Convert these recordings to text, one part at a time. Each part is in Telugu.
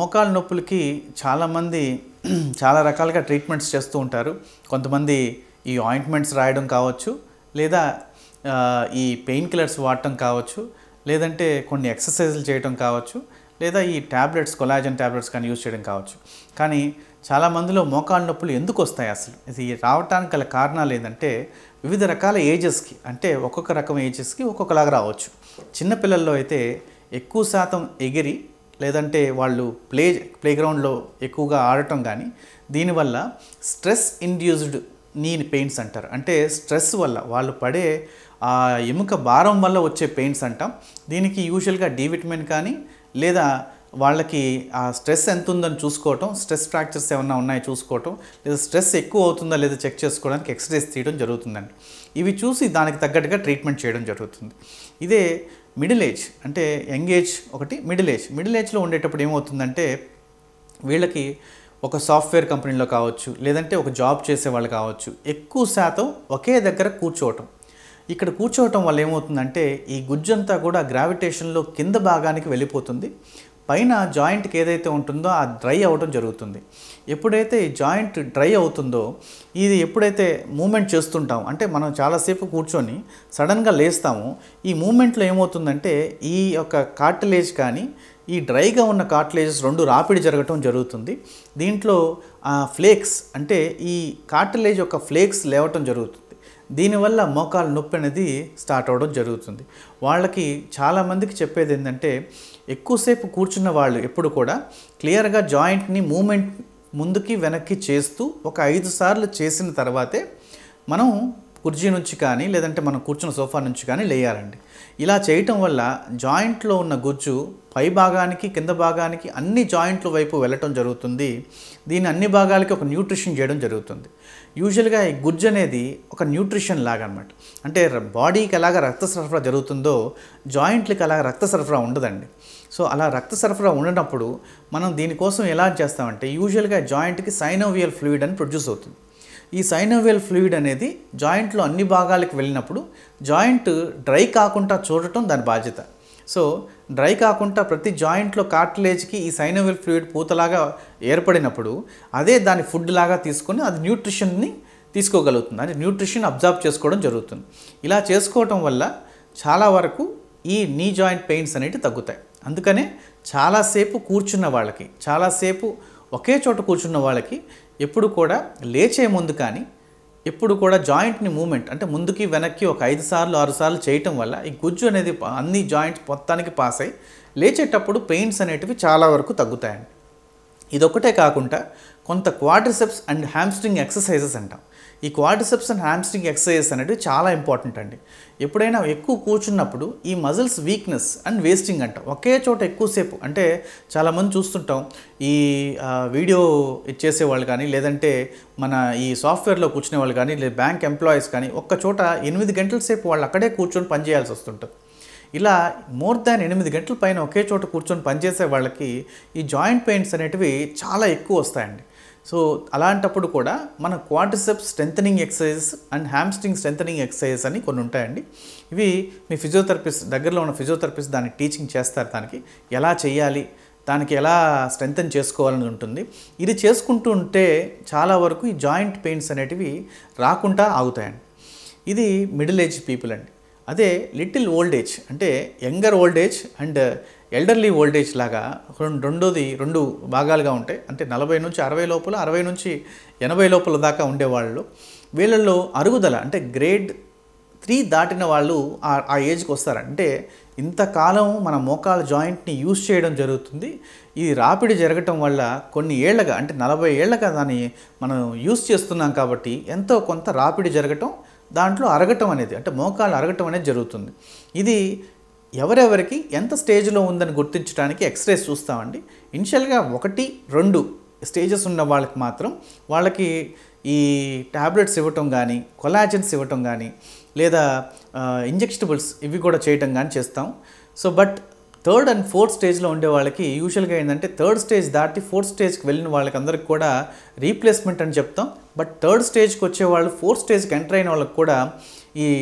మోకాళ్ళ నొప్పులకి చాలామంది చాలా రకాలుగా ట్రీట్మెంట్స్ చేస్తూ ఉంటారు కొంతమంది ఈ ఆయింట్మెంట్స్ రాయడం కావచ్చు లేదా ఆ, ఈ పెయిన్ కిల్లర్స్ వాడటం కావచ్చు లేదంటే కొన్ని ఎక్సర్సైజులు చేయటం కావచ్చు లేదా ఈ ట్యాబ్లెట్స్ కొలాజన్ ట్యాబ్లెట్స్ కానీ యూజ్ చేయడం కావచ్చు కానీ చాలా మందిలో మోకాళ్ళ నొప్పులు ఎందుకు వస్తాయి అసలు ఇది రావటానికి గల కారణాలు ఏంటంటే వివిధ రకాల ఏజెస్కి అంటే ఒక్కొక్క రకం ఏజెస్కి ఒక్కొక్కలాగా రావచ్చు చిన్నపిల్లల్లో అయితే ఎక్కువ శాతం ఎగిరి లేదంటే వాళ్ళు ప్లే ప్లే గ్రౌండ్లో ఎక్కువగా ఆడటం కానీ దీనివల్ల స్ట్రెస్ ఇండ్యూస్డ్ నీ పెయిన్స్ అంటారు అంటే స్ట్రెస్ వల్ల వాళ్ళు పడే ఆ ఎముక భారం వల్ల వచ్చే పెయిన్స్ అంటాం దీనికి యూజువల్గా డి విటమిన్ కానీ లేదా వాళ్ళకి ఆ స్ట్రెస్ ఎంత ఉందని చూసుకోవటం స్ట్రెస్ ఫ్రాక్చర్స్ ఏమన్నా ఉన్నాయో చూసుకోవటం లేదా స్ట్రెస్ ఎక్కువ అవుతుందా లేదా చెక్ చేసుకోవడానికి ఎక్స్రేస్ తీయడం జరుగుతుందండి ఇవి చూసి దానికి తగ్గట్టుగా ట్రీట్మెంట్ చేయడం జరుగుతుంది ఇదే మిడిల్ ఏజ్ అంటే యంగ్ ఏజ్ ఒకటి మిడిల్ ఏజ్ మిడిల్ ఏజ్లో ఉండేటప్పుడు ఏమవుతుందంటే వీళ్ళకి ఒక సాఫ్ట్వేర్ కంపెనీలో కావచ్చు లేదంటే ఒక జాబ్ చేసే వాళ్ళు కావచ్చు ఎక్కువ శాతం ఒకే దగ్గర కూర్చోవటం ఇక్కడ కూర్చోవటం వల్ల ఏమవుతుందంటే ఈ గుజ్జంతా కూడా గ్రావిటేషన్లో కింద భాగానికి వెళ్ళిపోతుంది పైన జాయింట్కి ఏదైతే ఉంటుందో ఆ డ్రై అవ్వడం జరుగుతుంది ఎప్పుడైతే ఈ జాయింట్ డ్రై అవుతుందో ఇది ఎప్పుడైతే మూమెంట్ చేస్తుంటాం అంటే మనం చాలాసేపు కూర్చొని సడన్గా లేస్తాము ఈ మూమెంట్లో ఏమవుతుందంటే ఈ యొక్క కార్టిలేజ్ కానీ ఈ డ్రైగా ఉన్న కార్టిలేజెస్ రెండు రాపిడి జరగటం జరుగుతుంది దీంట్లో ఆ ఫ్లేక్స్ అంటే ఈ కార్టిలేజ్ యొక్క ఫ్లేక్స్ లేవటం జరుగుతుంది దీనివల్ల మోకాలు నొప్పి అనేది స్టార్ట్ అవ్వడం జరుగుతుంది వాళ్ళకి చాలామందికి చెప్పేది ఏంటంటే ఎక్కువసేపు కూర్చున్న వాళ్ళు ఎప్పుడు కూడా క్లియర్గా జాయింట్ని మూమెంట్ ముందుకి వెనక్కి చేస్తూ ఒక ఐదు సార్లు చేసిన తర్వాతే మనం కుర్చీ నుంచి కానీ లేదంటే మనం కూర్చున్న సోఫా నుంచి కానీ లేయాలండి ఇలా చేయటం వల్ల జాయింట్లో ఉన్న గుజ్జు పై భాగానికి కింద భాగానికి అన్ని జాయింట్ల వైపు వెళ్ళటం జరుగుతుంది దీని అన్ని భాగాలకి ఒక న్యూట్రిషన్ చేయడం జరుగుతుంది యూజువల్గా ఈ గుజ్జు అనేది ఒక న్యూట్రిషన్ లాగా అనమాట అంటే ర- బాడీకి ఎలాగ రక్త సరఫరా జరుగుతుందో జాయింట్లకి అలాగ రక్త సరఫరా ఉండదండి సో అలా రక్త సరఫరా ఉండనప్పుడు మనం దీనికోసం ఎలా చేస్తామంటే యూజువల్గా జాయింట్కి సైనోవియల్ ఫ్లూయిడ్ అని ప్రొడ్యూస్ అవుతుంది ఈ సైనోవియల్ ఫ్లూయిడ్ అనేది జాయింట్లో అన్ని భాగాలకు వెళ్ళినప్పుడు జాయింట్ డ్రై కాకుండా చూడటం దాని బాధ్యత సో డ్రై కాకుండా ప్రతి జాయింట్లో కార్టిలేజ్కి ఈ సైనోవియల్ ఫ్లూయిడ్ పూతలాగా ఏర్పడినప్పుడు అదే దాని ఫుడ్ లాగా తీసుకొని అది న్యూట్రిషన్ని తీసుకోగలుగుతుంది అంటే న్యూట్రిషన్ అబ్జర్వ్ చేసుకోవడం జరుగుతుంది ఇలా చేసుకోవటం వల్ల చాలా వరకు ఈ నీ జాయింట్ పెయిన్స్ అనేవి తగ్గుతాయి అందుకనే చాలాసేపు కూర్చున్న వాళ్ళకి చాలాసేపు ఒకే చోట కూర్చున్న వాళ్ళకి ఎప్పుడు కూడా లేచే ముందు కానీ ఎప్పుడు కూడా జాయింట్ని మూమెంట్ అంటే ముందుకి వెనక్కి ఒక ఐదు సార్లు ఆరు సార్లు చేయటం వల్ల ఈ గుజ్జు అనేది ప- అన్ని జాయింట్స్ మొత్తానికి పాస్ అయ్యి లేచేటప్పుడు పెయిన్స్ అనేటివి చాలా వరకు తగ్గుతాయండి ఇదొక్కటే కాకుండా కొంత క్వాడ్రిసెప్స్ అండ్ హ్యామ్స్ట్రింగ్ ఎక్సర్సైజెస్ అంటాం ఈ క్వాడ్రిసెప్స్ అండ్ హ్యామ్స్ట్రింగ్ ఎక్సర్సైజెస్ అనేవి చాలా ఇంపార్టెంట్ అండి ఎప్పుడైనా ఎక్కువ కూర్చున్నప్పుడు ఈ మజిల్స్ వీక్నెస్ అండ్ వేస్టింగ్ అంటాం ఒకే చోట ఎక్కువసేపు అంటే చాలామంది చూస్తుంటాం ఈ ఆ, వీడియో ఇచ్చేసే వాళ్ళు కానీ లేదంటే మన ఈ సాఫ్ట్వేర్లో కూర్చునే వాళ్ళు కానీ లేదా బ్యాంక్ ఎంప్లాయీస్ కానీ ఒక్క చోట ఎనిమిది గంటల సేపు వాళ్ళు అక్కడే కూర్చొని పనిచేయాల్సి వస్తుంటుంది ఇలా మోర్ దాన్ ఎనిమిది గంటల పైన ఒకే చోట కూర్చొని పనిచేసే వాళ్ళకి ఈ జాయింట్ పెయిన్స్ అనేటివి చాలా ఎక్కువ వస్తాయండి సో అలాంటప్పుడు కూడా మన quadriceps strengthening exercises and hamstring strengthening exercises అని కొన్ని ఉంటాయండి ఇవి మీ ఫిజియోథెరపిస్ట్ దగ్గరలో ఉన్న ఫిజియోథెరపిస్ట్ దానికి టీచింగ్ చేస్తారు దానికి ఎలా చేయాలి దానికి ఎలా స్ట్రెంథన్ చేసుకోవాలని ఉంటుంది ఇది చేసుకుంటూ ఉంటే చాలా వరకు ఈ జాయింట్ పెయిన్స్ అనేటివి రాకుండా ఆగుతాయండి ఇది మిడిల్ ఏజ్ పీపుల్ అండి అదే లిటిల్ ఓల్డ్ ఏజ్ అంటే younger old age and elderly old age లాగా రెండు రెండోది రెండు భాగాలుగా ఉంటాయి అంటే నలభై నుంచి అరవై లోపల అరవై నుంచి ఎనభై లోపల దాకా ఉండేవాళ్ళు వీళ్ళల్లో అరుగుదల అంటే గ్రేడ్ త్రీ దాటిన వాళ్ళు ఆ- ఆ ఏజ్కి వస్తారు అంటే ఇంతకాలం మన మోకాల జాయింట్ని యూజ్ చేయడం జరుగుతుంది ఇది రాపిడి జరగటం వల్ల కొన్ని ఏళ్ళగా అంటే నలభై ఏళ్ళగా దాన్ని మనం యూజ్ చేస్తున్నాం కాబట్టి ఎంతో కొంత రాపిడి జరగటం దాంట్లో అరగటం అనేది అంటే మోకాలు అరగటం అనేది జరుగుతుంది ఇది ఎవరెవరికి ఎంత స్టేజ్లో ఉందని గుర్తించడానికి ఎక్స్రేస్ చూస్తామండి ఇనిషియల్గా ఒకటి రెండు స్టేజెస్ ఉన్న వాళ్ళకి మాత్రం వాళ్ళకి ఈ టాబ్లెట్స్ ఇవ్వటం కానీ కొలాజన్స్ ఇవ్వటం కానీ లేదా ఇంజెక్షనబుల్స్ ఇవి కూడా చేయటం కానీ చేస్తాం so but third and fourth స్టేజ్లో ఉండే వాళ్ళకి యూజువల్గా ఏంటంటే థర్డ్ స్టేజ్ దాటి ఫోర్త్ స్టేజ్కి వెళ్ళిన వాళ్ళకి అందరికి కూడా రీప్లేస్మెంట్ అని చెప్తాం బట్ థర్డ్ స్టేజ్కి వచ్చే వాళ్ళు ఫోర్త్ స్టేజ్కి ఎంటర్ అయిన వాళ్ళకి కూడా ఈ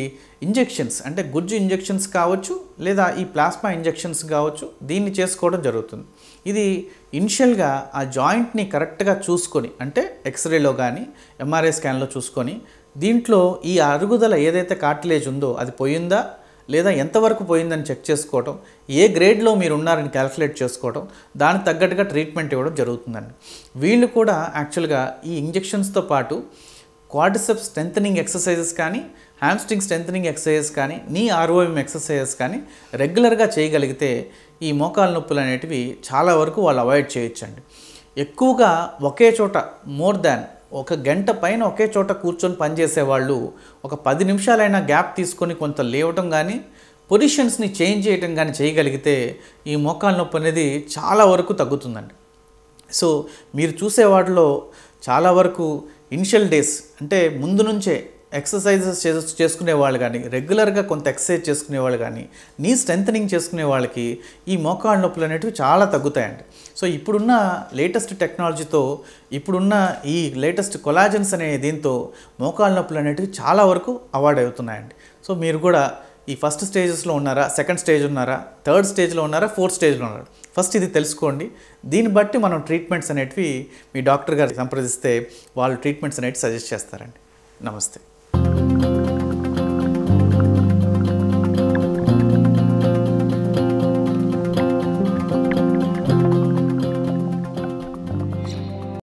ఇంజెక్షన్స్ అంటే గుజ్జు ఇంజెక్షన్స్ కావచ్చు లేదా ఈ ప్లాస్మా ఇంజెక్షన్స్ కావచ్చు దీన్ని చేసుకోవడం జరుగుతుంది ఇది ఇనిషియల్గా ఆ జాయింట్ని కరెక్ట్గా చూసుకొని అంటే ఎక్స్రేలో కానీ ఎంఆర్ఐ స్కాన్లో చూసుకొని దీంట్లో ఈ అరుగుదల ఏదైతే కార్టిలేజ్ ఉందో అది పోయిందా లేదా ఎంతవరకు పోయిందని చెక్ చేసుకోవడం ఏ గ్రేడ్లో మీరు ఉన్నారని క్యాల్కులేట్ చేసుకోవడం దానికి తగ్గట్టుగా ట్రీట్మెంట్ ఇవ్వడం జరుగుతుందండి వీళ్ళు కూడా యాక్చువల్గా ఈ ఇంజెక్షన్స్తో పాటు క్వాడ్రిసెప్ స్ట్రెంథనింగ్ ఎక్సర్సైజెస్ కానీ హ్యామ్స్ట్రింగ్ స్ట్రెంథనింగ్ ఎక్సర్సైజెస్ కానీ నీ ఆర్ఓఎం ఎక్సర్సైజెస్ కానీ రెగ్యులర్గా చేయగలిగితే ఈ మోకాలు నొప్పులు అనేటివి చాలా వరకు వాళ్ళు అవాయిడ్ చేయొచ్చండి ఎక్కువగా ఒకే చోట మోర్ దాన్ ఒక గంట పైన ఒకే చోట కూర్చొని పనిచేసే వాళ్ళు ఒక పది నిమిషాలైనా గ్యాప్ తీసుకొని కొంత లేవటం కానీ పొజిషన్స్ని చేంజ్ చేయటం కానీ చేయగలిగితే ఈ మోకాలు నొప్పి అనేది చాలా వరకు తగ్గుతుందండి సో మీరు చూసే వాటిలో చాలా వరకు ఇనిషియల్ డేస్ అంటే ముందు నుంచే ఎక్సర్సైజెస్ చేసు చేసుకునే వాళ్ళు కానీ రెగ్యులర్గా కొంత ఎక్సర్సైజ్ చేసుకునే వాళ్ళు కానీ నీ స్ట్రెంథనింగ్ చేసుకునే వాళ్ళకి ఈ మోకాళ్ళ నొప్పులు అనేటివి చాలా తగ్గుతాయండి సో ఇప్పుడున్న లేటెస్ట్ టెక్నాలజీతో ఇప్పుడున్న ఈ లేటెస్ట్ కొలాజన్స్ అనే దీంతో మోకాళ్ళ నొప్పులు అనేటివి చాలా వరకు అవాయిడ్ అవుతున్నాయండి సో మీరు కూడా ఈ ఫస్ట్ స్టేజెస్లో ఉన్నారా సెకండ్ స్టేజ్ ఉన్నారా థర్డ్ స్టేజ్లో ఉన్నారా ఫోర్త్ స్టేజ్లో ఉన్నారా ఫస్ట్ ఇది తెలుసుకోండి దీన్ని బట్టి మనం ట్రీట్మెంట్స్ అనేటివి మీ డాక్టర్ గారు సంప్రదిస్తే వాళ్ళు ట్రీట్మెంట్స్ అనేవి సజెస్ట్ చేస్తారండి నమస్తే